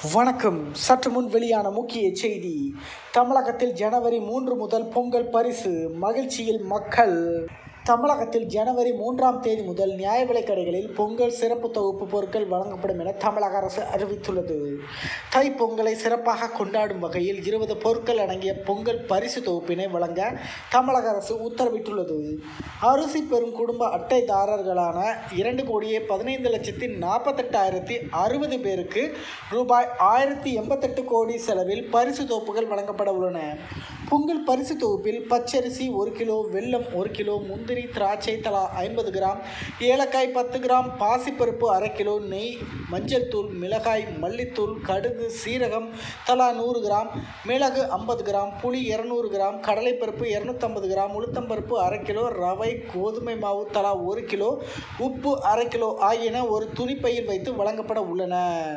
வணக்கம் சற்று முன் வெளியான முக்கிய செய்தி தமிழகத்தில் ஜனவரி மூன்று முதல் பொங்கல் பரிசு மகிழ்ச்சியில் மக்கள் தமிழகத்தில் ஜனவரி மூன்றாம் தேதி முதல் நியாய விலைக் கடைகளில் பொங்கல் சிறப்பு தொகுப்பு பொருட்கள் வழங்கப்படும் என தமிழக அரசு அறிவித்துள்ளது தை பொங்கலை சிறப்பாக கொண்டாடும் வகையில் இருபது பொருட்கள் அடங்கிய பொங்கல் பரிசு தொகுப்பினை வழங்க தமிழக அரசு உத்தரவிட்டுள்ளது அரிசி பெறும் குடும்ப அட்டைதாரர்களான இரண்டு கோடியே பதினைந்து லட்சத்தி நாற்பத்தெட்டாயிரத்தி அறுபது பேருக்கு ரூபாய் ஆயிரத்தி எண்பத்தெட்டு கோடி செலவில் பரிசு தொகுப்புகள் வழங்கப்பட உள்ளன பொங்கல் பரிசு தொகுப்பில் பச்சரிசி ஒரு கிலோ வெல்லம் ஒரு கிலோ முந்திரி திராட்சை தலா ஐம்பது கிராம் ஏலக்காய் பத்து கிராம் பாசிப்பருப்பு அரை கிலோ நெய் மஞ்சள் தூள் மிளகாய் மல்லித்தூள் கடுகு சீரகம் தலா நூறு கிராம் மிளகு ஐம்பது கிராம் புளி இரநூறு கிராம் கடலைப்பருப்பு இரநூத்தம்பது கிராம் உளுத்தம்பருப்பு அரை கிலோ ரவை கோதுமை மாவு தலா ஒரு கிலோ உப்பு அரை கிலோ ஆகியன ஒரு துணிப்பையில் வைத்து வழங்கப்பட உள்ளன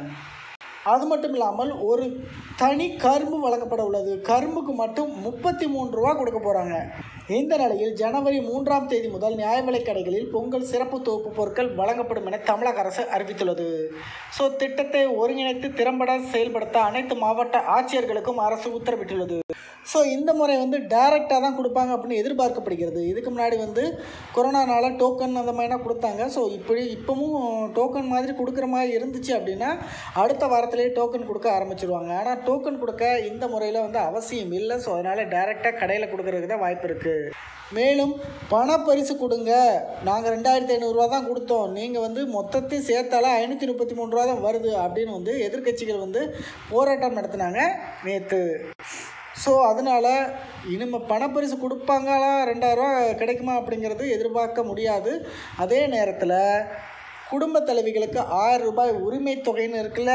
அது மட்டும் இல்லாமல் ஒரு தனி கரும்பு வழங்கப்பட உள்ளது கரும்புக்கு மட்டும் முப்பத்தி மூன்று ரூபா கொடுக்க போகிறாங்க இந்த நிலையில் ஜனவரி மூன்றாம் தேதி முதல் நியாய விலைக் கடைகளில் பொங்கல் சிறப்பு தொகுப்பு பொருட்கள் வழங்கப்படும் என தமிழக அரசு அறிவித்துள்ளது ஸோ திட்டத்தை ஒருங்கிணைத்து திறம்பட செயல்படுத்த அனைத்து மாவட்ட ஆட்சியர்களுக்கும் அரசு உத்தரவிட்டுள்ளது ஸோ இந்த முறை வந்து டைரெக்டாக தான் கொடுப்பாங்க அப்படின்னு எதிர்பார்க்கப்படுகிறது இதுக்கு முன்னாடி வந்து கொரோனானால டோக்கன் அந்த மாதிரிலாம் கொடுத்தாங்க ஸோ இப்படி இப்போவும் டோக்கன் மாதிரி கொடுக்குற மாதிரி இருந்துச்சு அப்படின்னா அடுத்த வாரத்திலேயே டோக்கன் கொடுக்க ஆரம்பிச்சிருவாங்க ஆனால் டோக்கன் கொடுக்க இந்த முறையில் வந்து அவசியம் இல்லை ஸோ அதனால் டைரெக்டாக கடையில் கொடுக்கறதுக்கு தான் வாய்ப்பு இருக்குது மேலும் பணப்பரிசு கொடுங்க நாங்கள் ரெண்டாயிரத்தி ஐநூறுரூவா தான் கொடுத்தோம் நீங்கள் வந்து மொத்தத்தையும் சேர்த்தால ஐநூற்றி முப்பத்தி மூணு ரூபா தான் வருது அப்படின்னு வந்து எதிர்க்கட்சிகள் வந்து போராட்டம் நடத்தினாங்க நேற்று ஸோ அதனால் இனிமே பணப்பரிசு கொடுப்பாங்களா ரெண்டாயிரரூவா கிடைக்குமா அப்படிங்கிறது எதிர்பார்க்க முடியாது அதே நேரத்தில் குடும்ப தலைவிகளுக்கு ஆயிரம் ரூபாய் உரிமை தொகைன்னு இருக்குல்ல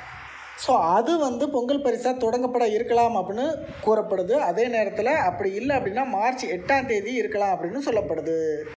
ஸோ அது வந்து பொங்கல் பரிசாக தொடங்கப்பட இருக்கலாம் அப்படின்னு கூறப்படுது அதே நேரத்தில் அப்படி இல்லை அப்படின்னா மார்ச் எட்டாம் தேதி இருக்கலாம் அப்படின்னு சொல்லப்படுது